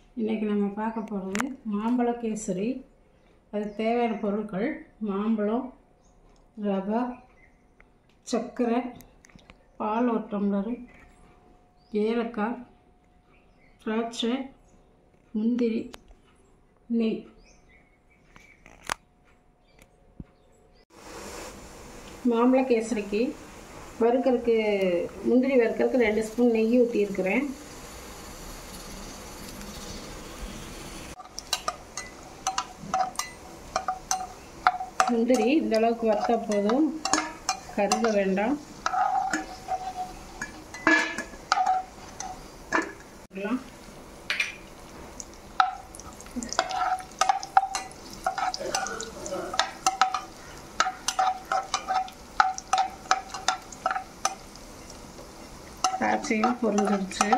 இன்றைக்கி நம்ம பார்க்க போகிறது மாம்பழ கேசரி அதுக்கு தேவையான பொருட்கள் மாம்பழம் ரவா சர்க்கரை பால் ஒரு டம்ளரு ஏலக்காய் திராட்சை முந்திரி நெய் மாம்பழ கேசரிக்கு வறுக்கறதுக்கு முந்திரி வறுக்கறதுக்கு ரெண்டு ஸ்பூன் நெய் ஊற்றியிருக்கிறேன் முந்திரி இந்த அளவுக்கு வறுத்தா போதும் கருக வேண்டாம் திராட்சையும் பொரிஞ்சிருச்சு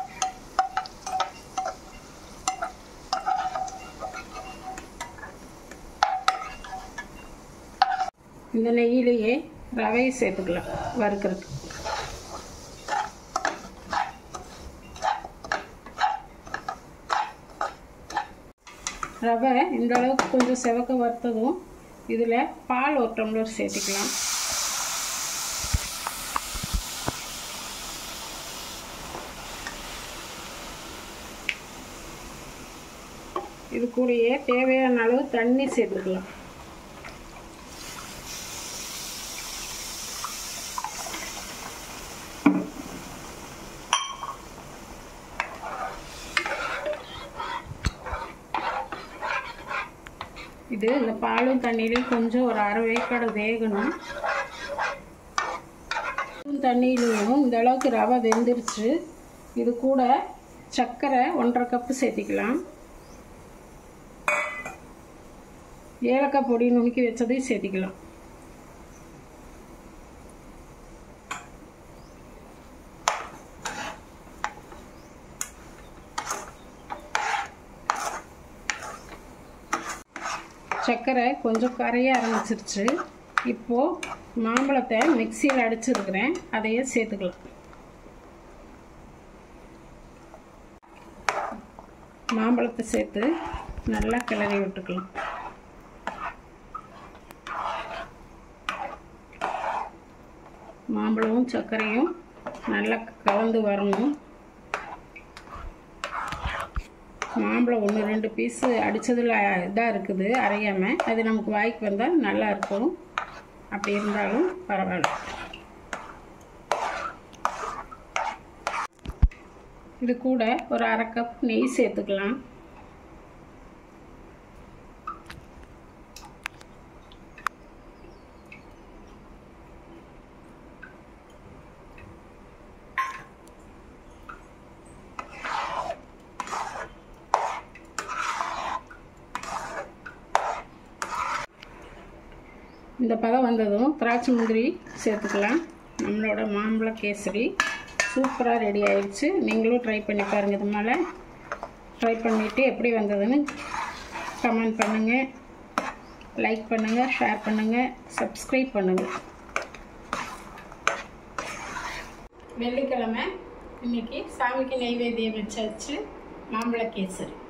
இந்த நெய்யிலேயே ரவையை சேர்த்துக்கலாம் வறுக்கிறதுக்கு ரவை இந்த அளவுக்கு கொஞ்சம் செவக்க வறுத்ததும் இதில் பால் ஒரு டம்ளர் சேர்த்துக்கலாம் இது கூடயே தேவையான அளவு தண்ணி சேர்த்துக்கலாம் இது இந்த பாலும் தண்ணீரையும் கொஞ்சம் ஒரு அரை வேக்காடு வேகணும் தண்ணியிலையும் இந்த அளவுக்கு ரவை வெந்துருச்சு இது கூட சர்க்கரை ஒன்றரை கப்பு சேர்த்திக்கலாம் ஏலக்காய் பொடி நுணுக்கி வச்சதையும் சேர்த்திக்கலாம் சர்க்கரை கொஞ்சம் கரைய ஆரம்பிச்சிருச்சு இப்போது மாம்பழத்தை மிக்சியில் அடிச்சிருக்கிறேன் அதையே சேர்த்துக்கலாம் மாம்பழத்தை சேர்த்து நல்லா கிளறி விட்டுக்கலாம் மாம்பழமும் சர்க்கரையும் நல்லா கலந்து வரணும் மாம்பழம் ஒன்று ரெண்டு பீஸு அடித்ததில் இதாக இருக்குது அரையாமல் அது நமக்கு வாய்க்கு வந்தால் நல்லா இருக்கும் அப்படி இருந்தாலும் பரவாயில்ல இது கூட ஒரு அரை கப் நெய் சேர்த்துக்கலாம் இந்த பதம் வந்ததும் திராட்சை முந்திரி சேர்த்துக்கலாம் நம்மளோட மாம்பழ கேசரி சூப்பராக ரெடி ஆயிடுச்சு நீங்களும் ட்ரை பண்ணி பாருங்கள் இது மேலே ட்ரை பண்ணிவிட்டு எப்படி வந்ததுன்னு கமெண்ட் பண்ணுங்கள் லைக் பண்ணுங்கள் ஷேர் பண்ணுங்கள் சப்ஸ்கிரைப் பண்ணுங்கள் வெள்ளிக்கிழமை இன்றைக்கி சாமிக்கு நெய்வேத்தியம் வச்சாச்சு மாம்பழ கேசரி